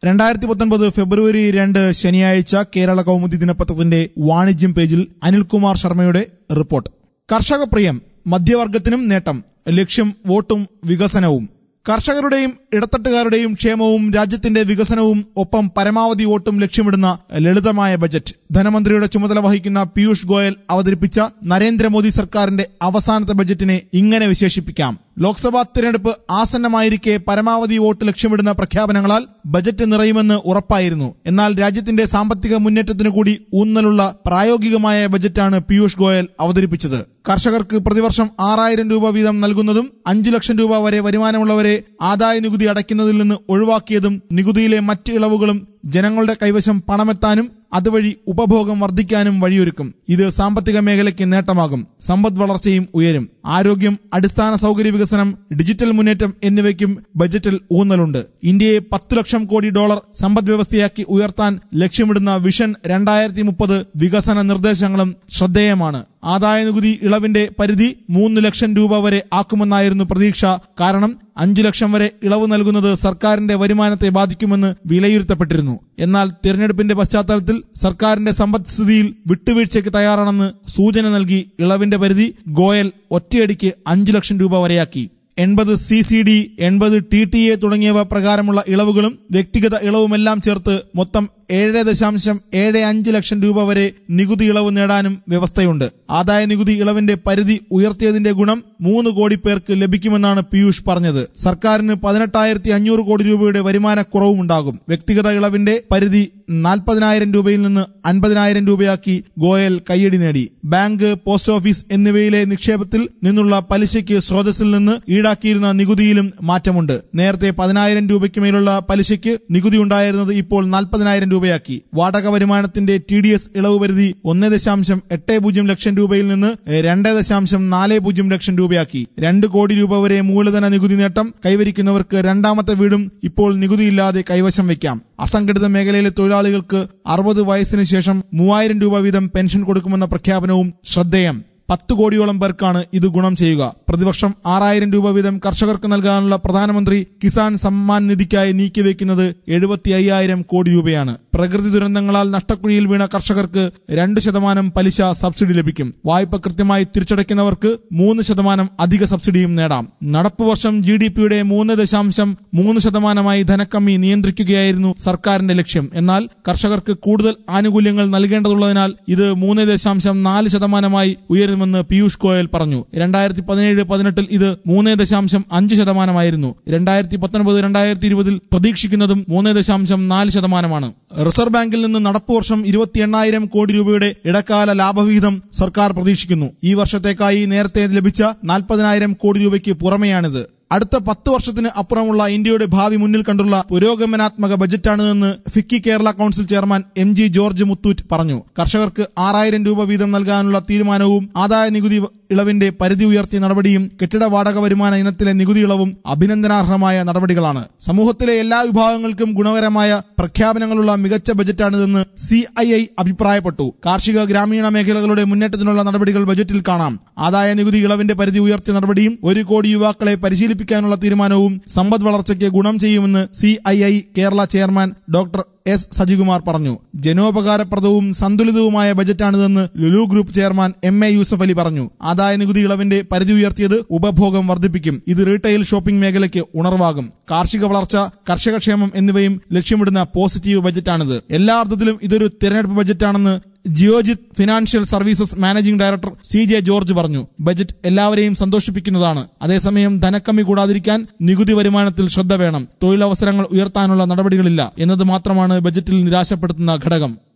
രണ്ടായിരത്തി പത്തൊൻപത് ഫെബ്രുവരി രണ്ട് ശനിയാഴ്ച കേരള കൗമുദി ദിനപത്രത്തിന്റെ വാണിജ്യം പേജിൽ അനിൽകുമാർ ശർമ്മയുടെ റിപ്പോർട്ട് കർഷക പ്രിയം മധ്യവർഗത്തിനും നേട്ടം ലക്ഷ്യം വോട്ടും വികസനവും കർഷകരുടെയും ഇടത്തട്ടുകാരുടെയും ക്ഷേമവും രാജ്യത്തിന്റെ വികസനവും ഒപ്പം പരമാവധി വോട്ടും ലക്ഷ്യമിടുന്ന ലളിതമായ ബജറ്റ് ധനമന്ത്രിയുടെ ചുമതല വഹിക്കുന്ന പീയൂഷ് ഗോയൽ അവതരിപ്പിച്ച നരേന്ദ്രമോദി സർക്കാരിന്റെ അവസാനത്തെ ബജറ്റിനെ ഇങ്ങനെ വിശേഷിപ്പിക്കാം ലോക്സഭാ തിരഞ്ഞെടുപ്പ് ആസന്നമായിരിക്കെ പരമാവധി വോട്ട് ലക്ഷ്യമിടുന്ന പ്രഖ്യാപനങ്ങളാൽ ബജറ്റ് നിറയുമെന്ന് ഉറപ്പായിരുന്നു എന്നാൽ രാജ്യത്തിന്റെ സാമ്പത്തിക മുന്നേറ്റത്തിനു കൂടി ഊന്നലുള്ള പ്രായോഗികമായ ബജറ്റാണ് പീയൂഷ് ഗോയൽ അവതരിപ്പിച്ചത് കർഷകർക്ക് പ്രതിവർഷം ആറായിരം രൂപ വീതം നൽകുന്നതും അഞ്ചു ലക്ഷം രൂപ വരെ വരുമാനമുള്ളവരെ ആദായ നികുതി അടയ്ക്കുന്നതിൽ നിന്ന് ഒഴിവാക്കിയതും നികുതിയിലെ മറ്റ് ഇളവുകളും ജനങ്ങളുടെ കൈവശം പണമെത്താനും അതുവഴി ഉപഭോഗം വർദ്ധിക്കാനും വഴിയൊരുക്കും ഇത് സാമ്പത്തിക മേഖലയ്ക്ക് നേട്ടമാകും സമ്പദ് വളർച്ചയും ഉയരും ആരോഗ്യം അടിസ്ഥാന സൗകര്യ വികസനം ഡിജിറ്റൽ മുന്നേറ്റം എന്നിവയ്ക്കും ബജറ്റിൽ ഊന്നലുണ്ട് ഇന്ത്യയെ പത്തു ലക്ഷം കോടി ഡോളർ സമ്പദ് വ്യവസ്ഥയാക്കി ഉയർത്താൻ ലക്ഷ്യമിടുന്ന വിഷൻ രണ്ടായിരത്തി മുപ്പത് വികസന നിർദ്ദേശങ്ങളും ശ്രദ്ധേയമാണ് ആദായ നികുതി ഇളവിന്റെ പരിധി മൂന്ന് ലക്ഷം രൂപ വരെ ആക്കുമെന്നായിരുന്നു പ്രതീക്ഷ കാരണം അഞ്ചു ലക്ഷം വരെ ഇളവ് നൽകുന്നത് സർക്കാരിന്റെ വരുമാനത്തെ ബാധിക്കുമെന്ന് വിലയിരുത്തപ്പെട്ടിരുന്നു എന്നാൽ തിരഞ്ഞെടുപ്പിന്റെ പശ്ചാത്തലത്തിൽ സർക്കാരിന്റെ സമ്പദ്സ്ഥിതിയിൽ വിട്ടുവീഴ്ചയ്ക്ക് തയ്യാറാണെന്ന് സൂചന നൽകി ഇളവിന്റെ പരിധി ഗോയൽ ഒറ്റയടിക്ക് അഞ്ചു ലക്ഷം രൂപ വരെയാക്കി എൺപത് സി സി ഡി എൺപത് ടി ടി എ തുടങ്ങിയവ പ്രകാരമുള്ള ഇളവുകളും വ്യക്തിഗത ഇളവുമെല്ലാം ചേർത്ത് മൊത്തം ഏഴ് ദശാംശം ഏഴ് അഞ്ച് ലക്ഷം രൂപ വരെ നികുതി ഇളവ് നേടാനും വ്യവസ്ഥയുണ്ട് ആദായ നികുതി ഇളവിന്റെ പരിധി ഉയർത്തിയതിന്റെ ഗുണം മൂന്ന് കോടി പേർക്ക് ലഭിക്കുമെന്നാണ് പീയൂഷ് പറഞ്ഞത് സർക്കാരിന് പതിനെട്ടായിരത്തി അഞ്ഞൂറ് കോടി രൂപയുടെ വരുമാന കുറവുമുണ്ടാകും വ്യക്തിഗത ഇളവിന്റെ പരിധി നാൽപ്പതിനായിരം രൂപയിൽ നിന്ന് അൻപതിനായിരം രൂപയാക്കി ഗോയൽ കയ്യടി നേടി ബാങ്ക് പോസ്റ്റ് ഓഫീസ് എന്നിവയിലെ നിക്ഷേപത്തിൽ നിന്നുള്ള പലിശയ്ക്ക് സ്രോതസ്സിൽ നിന്ന് ഈടാക്കിയിരുന്ന നികുതിയിലും മാറ്റമുണ്ട് നേരത്തെ പതിനായിരം രൂപയ്ക്ക് മേലുള്ള പലിശയ്ക്ക് നികുതി ഉണ്ടായിരുന്നത് ഇപ്പോൾ നാൽപ്പതിനായിരം രൂപയാക്കി വാടക വരുമാനത്തിന്റെ ടി ഡി എസ് ഇളവ് പരിധി ഒന്ന് ദശാംശം എട്ട് പൂജ്യം ലക്ഷം രൂപയിൽ നിന്ന് രണ്ട് ദശാംശം നാല് പൂജ്യം ലക്ഷം രൂപയാക്കി രണ്ട് കോടി രൂപ വരെ മൂലധന നികുതി നേട്ടം കൈവരിക്കുന്നവർക്ക് രണ്ടാമത്തെ വീടും ഇപ്പോൾ നികുതിയില്ലാതെ കൈവശം വയ്ക്കാം അസംഘടിത മേഖലയിലെ തൊഴിലാളികൾക്ക് അറുപത് വയസ്സിന് ശേഷം മൂവായിരം രൂപ വീതം പെൻഷൻ കൊടുക്കുമെന്ന പ്രഖ്യാപനവും ശ്രദ്ധേയം പത്ത് കോടിയോളം പേർക്കാണ് ഇത് ഗുണം ചെയ്യുക പ്രതിവർഷം ആറായിരം രൂപ വീതം കർഷകർക്ക് നൽകാനുള്ള പ്രധാനമന്ത്രി കിസാൻ സമ്മാൻ നിധിക്കായി നീക്കിവെക്കുന്നത് എഴുപത്തി അയ്യായിരം കോടി രൂപയാണ് പ്രകൃതി ദുരന്തങ്ങളാൽ നഷ്ടക്കുഴിയിൽ വീണ കർഷകർക്ക് രണ്ട് ശതമാനം പലിശ സബ്സിഡി ലഭിക്കും വായ്പ കൃത്യമായി തിരിച്ചടയ്ക്കുന്നവർക്ക് മൂന്ന് ശതമാനം അധിക സബ്സിഡിയും നേടാം നടപ്പു വർഷം ജി ഡി പിയുടെ മൂന്ന് ദശാംശം മൂന്ന് ശതമാനമായി ധനക്കമ്മി നിയന്ത്രിക്കുകയായിരുന്നു സർക്കാരിന്റെ ലക്ഷ്യം എന്നാൽ കർഷകർക്ക് കൂടുതൽ ആനുകൂല്യങ്ങൾ നൽകേണ്ടതുള്ളതിനാൽ ഇത് മൂന്ന് ദശാംശം നാല് ശതമാനമായി ഉയരുമെന്ന് പീയൂഷ് ഗോയൽ പറഞ്ഞു രണ്ടായിരത്തി പതിനേഴ് പതിനെട്ടിൽ ഇത് മൂന്ന് ദശാംശം അഞ്ച് ശതമാനമായിരുന്നു രണ്ടായിരത്തി പത്തൊൻപത് രണ്ടായിരത്തി ഇരുപതിൽ പ്രതീക്ഷിക്കുന്നതും മൂന്ന് ദശാംശം നാല് ശതമാനമാണ് റിസർവ് ബാങ്കിൽ നിന്ന് നടപ്പു വർഷം ഇരുപത്തി എണ്ണായിരം കോടി രൂപയുടെ ഇടക്കാല ലാഭവിഹിതം സർക്കാർ പ്രതീക്ഷിക്കുന്നു ഈ വർഷത്തേക്കായി നേരത്തെ ലഭിച്ച നാൽപ്പതിനായിരം കോടി രൂപയ്ക്ക് പുറമെയാണിത് അടുത്ത പത്ത് വർഷത്തിന് അപ്പുറമുള്ള ഇന്ത്യയുടെ ഭാവി മുന്നിൽ കണ്ടുള്ള പുരോഗമനാത്മക ബജറ്റാണിതെന്ന് FICCI Kerala council chairman M G George Muthoot പറഞ്ഞു കർഷകർക്ക് ആറായിരം രൂപ വീതം നൽകാനുള്ള തീരുമാനവും ആദായ നികുതി ഇളവിന്റെ പരിധി ഉയർത്തിയ നടപടിയും കെട്ടിട വാടക വരുമാന ഇനത്തിലെ നികുതി ഇളവും അഭിനന്ദനാർഹമായ നടപടികളാണ് സമൂഹത്തിലെ എല്ലാ വിഭാഗങ്ങൾക്കും ഗുണകരമായ പ്രഖ്യാപനങ്ങളുള്ള മികച്ച ബജറ്റാണിതെന്ന് സി ഐ ഐ അഭിപ്രായപ്പെട്ടു കാർഷിക ഗ്രാമീണ മേഖലകളുടെ മുന്നേറ്റത്തിനുള്ള നടപടികൾ ബജറ്റിൽ കാണാം ആദായ നികുതി ഇളവിന്റെ പരിധി ഉയർത്തിയ നടപടിയും ഒരു കോടി യുവാക്കളെ പരിശീലിപ്പിക്കാനുള്ള തീരുമാനവും സമ്പദ് വളർച്ചയ്ക്ക് ഗുണം ചെയ്യുമെന്ന് C I I Kerala chairman doctor S Sajikumar പറഞ്ഞു ജനോപകാരപ്രദവും സന്തുലിതവുമായ ബജറ്റാണിതെന്ന് Lulu group chairman M A Yusuff Ali പറഞ്ഞു ആദായ നികുതി ഇളവിന്റെ പരിധി ഉയർത്തിയത് ഉപഭോഗം വർദ്ധിപ്പിക്കും ഇത് റീറ്റെയിൽ ഷോപ്പിംഗ് മേഖലയ്ക്ക് ഉണർവാകും കാർഷിക വളർച്ച കർഷകക്ഷേമം എന്നിവയും ലക്ഷ്യമിടുന്ന പോസിറ്റീവ് ബജറ്റാണിത് എല്ലാ അർത്ഥത്തിലും ഇതൊരു തെരഞ്ഞെടുപ്പ് ബജറ്റാണെന്ന് Geojit financial services managing director C J George പറഞ്ഞു ബജറ്റ് എല്ലാവരെയും സന്തോഷിപ്പിക്കുന്നതാണ് അതേസമയം ധനക്കമ്മി കൂടാതിരിക്കാൻ നികുതി വരുമാനത്തിൽ ശ്രദ്ധ വേണം തൊഴിലവസരങ്ങൾ ഉയർത്താനുള്ള നടപടികളില്ല എന്നത് മാത്രമാണ് ബജറ്റിൽ നിരാശപ്പെടുത്തുന്ന ഘടകം